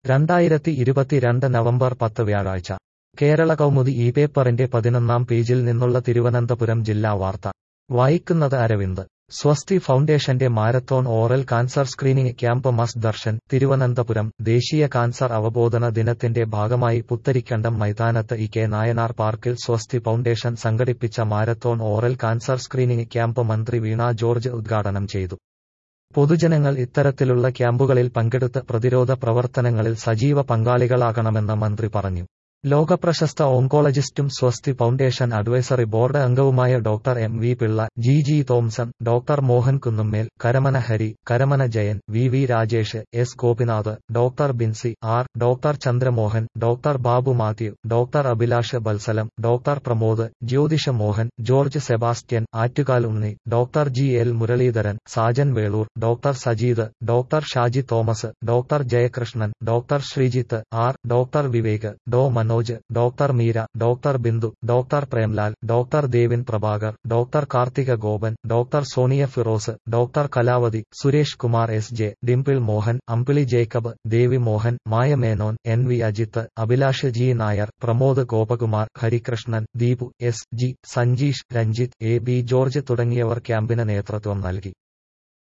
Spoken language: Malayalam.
രണ്ടായിരത്തി ഇരുപത്തിരണ്ട് നവംബർ പത്ത് വ്യാഴാഴ്ച കേരള കൗമുദി ഈ പേപ്പറിന്റെ പതിനൊന്നാം പേജിൽ നിന്നുള്ള തിരുവനന്തപുരം ജില്ലാ വാർത്ത വായിക്കുന്നത് അരവിന്ദ് സ്വസ്തി ഫൗണ്ടേഷന്റെ marathon oral cancer screening camp മസ് ദർശൻ തിരുവനന്തപുരം ദേശീയ കാൻസർ അവബോധന ദിനത്തിന്റെ ഭാഗമായി പുത്തരിക്കണ്ടം മൈതാനത്ത് ഇ കെ നായനാർ പാർക്കിൽ സ്വസ്തി ഫൗണ്ടേഷൻ സംഘടിപ്പിച്ച marathon oral cancer screening camp മന്ത്രി വീണ ജോർജ് ഉദ്ഘാടനം ചെയ്തു പൊതുജനങ്ങൾ ഇത്തരത്തിലുള്ള ക്യാമ്പുകളിൽ പങ്കെടുത്ത് പ്രതിരോധ പ്രവർത്തനങ്ങളിൽ സജീവ പങ്കാളികളാകണമെന്ന് മന്ത്രി പറഞ്ഞു ലോകപ്രശസ്ത ഓങ്കോളജിസ്റ്റും സ്വസ്തി ഫൗണ്ടേഷൻ അഡ്വൈസറി ബോർഡ് അംഗവുമായ doctor M V Pillai G G Thomson doctor Mohan Kunnummel Karamana Hari Karamana Jayan V V Rajesh S Gopinath doctor Binsy R doctor Chandramohan doctor Babu Mathew doctor Abhilash Balsalam doctor Pramod Jyothisha Mohan George Sebastian Attukal Unni doctor G L Muraleedharan Sajan Velur doctor Sajeed doctor Shaji Thomas doctor Jayakrishnan doctor Sreejith R doctor Vivek Dr Manoj doctor Meera doctor Bindu doctor Premlal doctor Devin Prabhakar doctor Karthika Gopan doctor Sonia Firoz doctor Kalavathi Suresh Kumar S J Dimple Mohan Ambili Jacob Devi Mohan Maya Menon N V Ajith Abhilash G Nair Pramod Gopakumar Harikrishnan Deepu S G Sanjeesh Ranjith A B George തുടങ്ങിയവർ ക്യാമ്പിന് നേതൃത്വം നൽകി